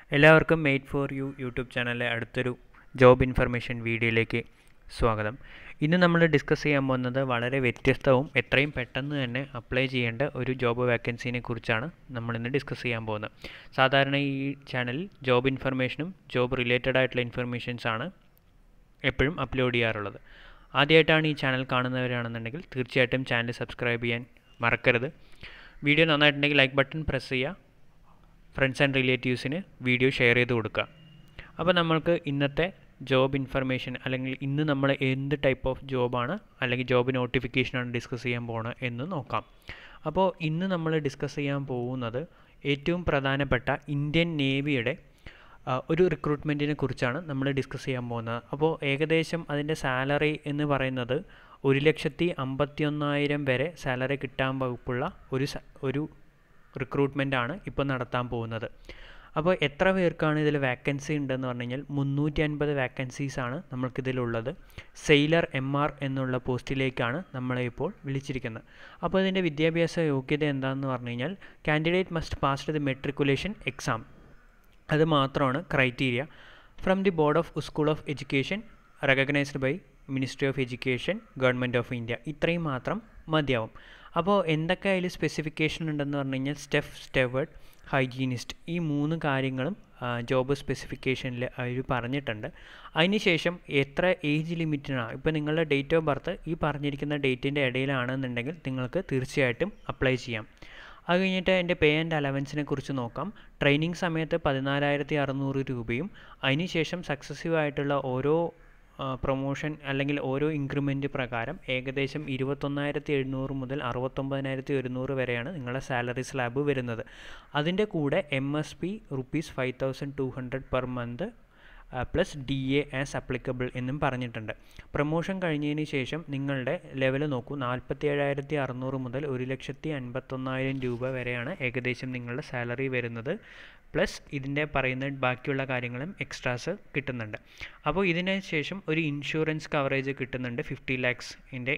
എല്ലാവർക്കും made for you YouTube ചാനലിലെ അടുത്തൊരു ജോബ് ഇൻഫർമേഷൻ വീഡിയോയിലേക്ക് സ്വാഗതം ഇന്ന് നമ്മൾ ഡിസ്കസ് ചെയ്യാൻ പോകുന്നത് വളരെ വ്യത്യസ്തവും എത്രയും പെട്ടെന്ന് തന്നെ അപ്ലൈ ചെയ്യേണ്ട ഒരു ജോബ് വാക്കൻസിനെ കുറിച്ചാണ് നമ്മളിന്ന് ഡിസ്കസ് ചെയ്യാൻ പോകുന്നത് സാധാരണ ഈ ചാനലിൽ ജോബ് ഇൻഫർമേഷനും ജോബ് റിലേറ്റഡ് ആയിട്ടുള്ള ഇൻഫർമേഷൻസ് ആണ് എപ്പോഴും അപ്ലോഡ് ചെയ്യാറുള്ളത് ആദ്യമായിട്ടാണ് ഈ ചാനൽ കാണുന്നവരാണെന്നുണ്ടെങ്കിൽ തീർച്ചയായിട്ടും ചാനൽ സബ്സ്ക്രൈബ് ചെയ്യാൻ മറക്കരുത് വീഡിയോ നന്നായിട്ടുണ്ടെങ്കിൽ ലൈക്ക് ബട്ടൺ പ്രസ് ചെയ്യുക ഫ്രണ്ട്സ് ആൻഡ് റിലേറ്റീവ്സിന് വീഡിയോ ഷെയർ ചെയ്ത് കൊടുക്കുക അപ്പോൾ നമ്മൾക്ക് ഇന്നത്തെ ജോബ് ഇൻഫർമേഷൻ അല്ലെങ്കിൽ ഇന്ന് നമ്മൾ എന്ത് ടൈപ്പ് ഓഫ് ജോബാണ് അല്ലെങ്കിൽ ജോബ് നോട്ടിഫിക്കേഷനാണ് ഡിസ്കസ് ചെയ്യാൻ പോകുന്നത് എന്ന് നോക്കാം അപ്പോൾ ഇന്ന് നമ്മൾ ഡിസ്കസ് ചെയ്യാൻ പോകുന്നത് ഏറ്റവും പ്രധാനപ്പെട്ട ഇന്ത്യൻ നേവിയുടെ ആ, ഒരു റിക്രൂട്ട്മെൻറ്റിനെ കുറിച്ചാണ് നമ്മൾ ഡിസ്കസ് ചെയ്യാൻ പോകുന്നത് അപ്പോൾ ഏകദേശം അതിൻ്റെ സാലറി എന്ന് പറയുന്നത് ഒരു ലക്ഷത്തി അമ്പത്തി ഒന്നായിരം വരെ സാലറി കിട്ടാൻ വകുപ്പുള്ള ഒരു സ- ഒരു റിക്രൂട്ട്മെൻ്റ് ആണ് ഇപ്പോൾ നടത്താൻ പോകുന്നത് അപ്പോൾ എത്ര പേർക്കാണ് ഇതിൽ വാക്കൻസി ഉണ്ടെന്ന് പറഞ്ഞു കഴിഞ്ഞാൽ മുന്നൂറ്റി അൻപത് വാക്കൻസീസ് ആണ് നമ്മൾക്കിതിലുള്ളത് സെയിലർ എം ആർ എന്നുള്ള പോസ്റ്റിലേക്കാണ് നമ്മളെ ഇപ്പോൾ വിളിച്ചിരിക്കുന്നത് അപ്പോൾ ഇതിൻ്റെ വിദ്യാഭ്യാസ യോഗ്യത എന്താണെന്ന് പറഞ്ഞു കഴിഞ്ഞാൽ candidate must pass the matriculation exam അത് മാത്രമാണ് criteria from the board of school of education recognised by ministry of education government of India ഇത്രയും മാത്രം മതിയാവും അപ്പോൾ എന്തൊക്കെ അതിൽ സ്പെസിഫിക്കേഷൻ ഉണ്ടെന്ന് പറഞ്ഞു കഴിഞ്ഞാൽ സ്റ്റെഫ് സ്റ്റെവേർഡ് ഹൈജീനിസ്റ്റ് ഈ മൂന്ന് കാര്യങ്ങളും ജോബ് സ്പെസിഫിക്കേഷനിൽ അവർ പറഞ്ഞിട്ടുണ്ട് അതിനുശേഷം എത്ര ഏജ് ലിമിറ്റിനാണ് ഇപ്പോൾ നിങ്ങളുടെ ഡേറ്റ് ഓഫ് ബർത്ത് ഈ പറഞ്ഞിരിക്കുന്ന ഡേറ്റിൻ്റെ ഇടയിലാണെന്നുണ്ടെങ്കിൽ നിങ്ങൾക്ക് തീർച്ചയായിട്ടും അപ്ലൈ ചെയ്യാം അത് കഴിഞ്ഞിട്ട് എൻ്റെ പേ ആൻഡ് അലവൻസിനെ കുറിച്ച് നോക്കാം ട്രെയിനിങ് സമയത്ത് പതിനാലായിരത്തി അറുന്നൂറ് രൂപയും അതിനുശേഷം സക്സസീവ് ആയിട്ടുള്ള ഓരോ പ്രൊമോഷൻ അല്ലെങ്കിൽ ഓരോ ഇൻക്രിമെൻറ്റ് പ്രകാരം ഏകദേശം ഇരുപത്തൊന്നായിരത്തി എഴുന്നൂറ് മുതൽ അറുപത്തൊമ്പതിനായിരത്തി ഒരുന്നൂറ് വരെയാണ് നിങ്ങളുടെ സാലറി സ്ലാബ് വരുന്നത് അതിൻ്റെ കൂടെ M S P rupees five thousand two hundred per month plus D A as applicable എന്നും പറഞ്ഞിട്ടുണ്ട് പ്രൊമോഷൻ കഴിഞ്ഞതിന് ശേഷം നിങ്ങളുടെ ലെവൽ നോക്കൂ നാൽപ്പത്തി ഏഴായിരത്തി അറുന്നൂറ് മുതൽ ഒരു ലക്ഷത്തി അൻപത്തൊന്നായിരം രൂപ വരെയാണ് ഏകദേശം നിങ്ങളുടെ സാലറി വരുന്നത് പ്ലസ് ഇതിൻ്റെ പറയുന്ന ബാക്കിയുള്ള കാര്യങ്ങളും എക്സ്ട്രാസ് കിട്ടുന്നുണ്ട് അപ്പോൾ ഇതിന് ശേഷം ഒരു ഇൻഷുറൻസ് കവറേജ് കിട്ടുന്നുണ്ട് ഫിഫ്റ്റി ലാക്സിൻ്റെ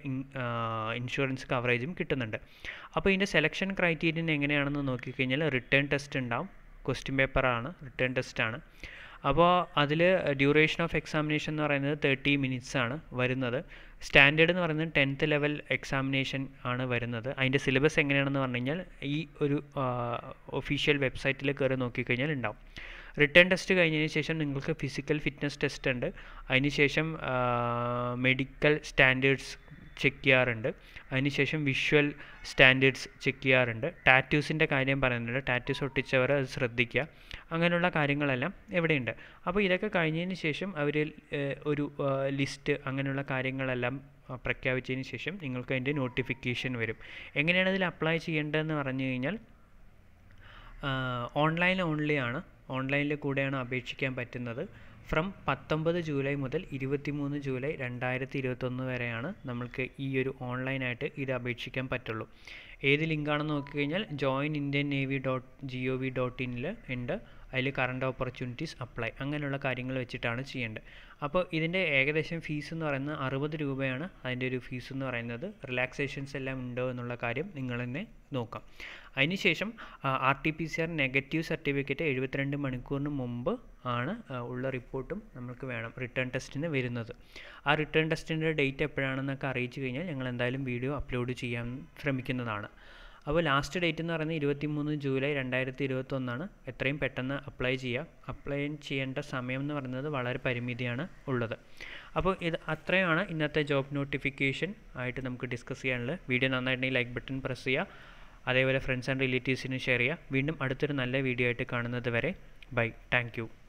ഇൻഷുറൻസ് കവറേജും കിട്ടുന്നുണ്ട് അപ്പോൾ ഇതിൻ്റെ സെലക്ഷൻ ക്രൈറ്റീരിയൻ എങ്ങനെയാണെന്ന് നോക്കിക്കഴിഞ്ഞാൽ റിട്ടേൺ ടെസ്റ്റ് ഉണ്ടാവും ക്വസ്റ്റ്യൻ പേപ്പറാണ് റിട്ടേൺ ടെസ്റ്റാണ് അപ്പോൾ അതിൽ ഡ്യൂറേഷൻ ഓഫ് എക്സാമിനേഷൻ എന്ന് പറയുന്നത് തേർട്ടി മിനിറ്റ്സ് ആണ് വരുന്നത് സ്റ്റാൻഡേർഡ് എന്ന് പറയുന്നത് ടെൻത്ത് ലെവൽ എക്സാമിനേഷൻ ആണ് വരുന്നത് അതിൻ്റെ സിലബസ് എങ്ങനെയാണെന്ന് പറഞ്ഞു കഴിഞ്ഞാൽ ഈ ഒരു ഒഫീഷ്യൽ വെബ്സൈറ്റിൽ കയറി നോക്കിക്കഴിഞ്ഞാൽ ഉണ്ടാവും റിട്ടേൺ ടെസ്റ്റ് കഴിഞ്ഞതിന് ശേഷം നിങ്ങൾക്ക് ഫിസിക്കൽ ഫിറ്റ്നസ് ടെസ്റ്റ് ഉണ്ട് അതിനുശേഷം മെഡിക്കൽ സ്റ്റാൻഡേർഡ്സ് ചെക്ക് ചെയ്യാറുണ്ട് അതിനുശേഷം വിഷ്വൽ സ്റ്റാൻഡേർഡ്സ് ചെക്ക് ചെയ്യാറുണ്ട് ടാറ്റൂസിൻ്റെ കാര്യം പറയുന്നുണ്ട് ടാറ്റൂസ് ഒട്ടിച്ചവർ അത് ശ്രദ്ധിക്കുക അങ്ങനെയുള്ള കാര്യങ്ങളെല്ലാം ഇവിടെയുണ്ട് അപ്പോൾ ഇതൊക്കെ കഴിഞ്ഞതിന് ശേഷം അവർ ഒരു ലിസ്റ്റ് അങ്ങനെയുള്ള കാര്യങ്ങളെല്ലാം ആ, പ്രഖ്യാപിച്ചതിന് ശേഷം നിങ്ങൾക്ക് അതിൻ്റെ നോട്ടിഫിക്കേഷൻ വരും എങ്ങനെയാണ് ഇതിൽ അപ്ലൈ ചെയ്യേണ്ടതെന്ന് പറഞ്ഞു കഴിഞ്ഞാൽ ഓൺലൈൻ ഓൺലി ആണ് ഓൺലൈനിൽ കൂടെയാണ് അപേക്ഷിക്കാൻ പറ്റുന്നത് ഫ്രം പത്തൊമ്പത് ജൂലൈ മുതൽ ഇരുപത്തിമൂന്ന് ജൂലൈ രണ്ടായിരത്തി ഇരുപത്തൊന്ന് വരെയാണ് നമ്മൾക്ക് ഈ ഒരു ഓൺലൈനായിട്ട് ഇത് അപേക്ഷിക്കാൻ പറ്റുള്ളൂ ഏത് ലിങ്കാണെന്ന് നോക്കിക്കഴിഞ്ഞാൽ join Indian navy dot G O V dot ഇനിൽ ഉണ്ട് അതിൽ കറണ്ട് ഓപ്പർച്യൂണിറ്റീസ് അപ്ലൈ അങ്ങനെയുള്ള കാര്യങ്ങൾ വെച്ചിട്ടാണ് ചെയ്യേണ്ടത് അപ്പോൾ ഇതിൻ്റെ ഏകദേശം ഫീസ് എന്ന് പറയുന്നത് അറുപത് രൂപയാണ് അതിൻ്റെ ഒരു ഫീസ് എന്ന് പറയുന്നത് റിലാക്സേഷൻസ് എല്ലാം ഉണ്ടോ എന്നുള്ള കാര്യം നിങ്ങൾ തന്നെ നോക്കാം അതിനുശേഷം R T P C R negative certificate എഴുപത്തിരണ്ട് മണിക്കൂറിന് മുമ്പ് ആണ് ആ, ഉള്ള റിപ്പോർട്ടും നമുക്ക് വേണം റിട്ടേൺ ടെസ്റ്റിന് വരുന്നത് ആ റിട്ടേൺ ടെസ്റ്റിൻ്റെ ഡേറ്റ് എപ്പോഴാണെന്നൊക്കെ അറിയിച്ചു കഴിഞ്ഞാൽ ഞങ്ങൾ എന്തായാലും വീഡിയോ അപ്ലോഡ് ചെയ്യാൻ ശ്രമിക്കുന്നതാണ് അപ്പോൾ ലാസ്റ്റ് ഡേറ്റ് എന്ന് പറയുന്നത് ഇരുപത്തി മൂന്ന് ജൂലൈ രണ്ടായിരത്തി ഇരുപത്തൊന്നാണ് എത്രയും പെട്ടെന്ന് അപ്ലൈ ചെയ്യുക അപ്ലൈ ചെയ്യേണ്ട സമയം എന്ന് പറയുന്നത് വളരെ പരിമിതിയാണ് ഉള്ളത് അപ്പോൾ ഇത് അത്രയാണ് ഇന്നത്തെ ജോബ് നോട്ടിഫിക്കേഷൻ ആയിട്ട് നമുക്ക് ഡിസ്കസ് ചെയ്യാനുള്ളത് വീഡിയോ നന്നായിട്ടുണ്ടെങ്കിൽ ലൈക്ക് ബട്ടൺ പ്രസ് ചെയ്യുക അതേപോലെ ഫ്രണ്ട്സ് ആൻഡ് റിലേറ്റീവ്സിന് ഷെയർ ചെയ്യുക വീണ്ടും അടുത്തൊരു നല്ല വീഡിയോ ആയിട്ട് കാണുന്നത് വരെ ബൈ താങ്ക്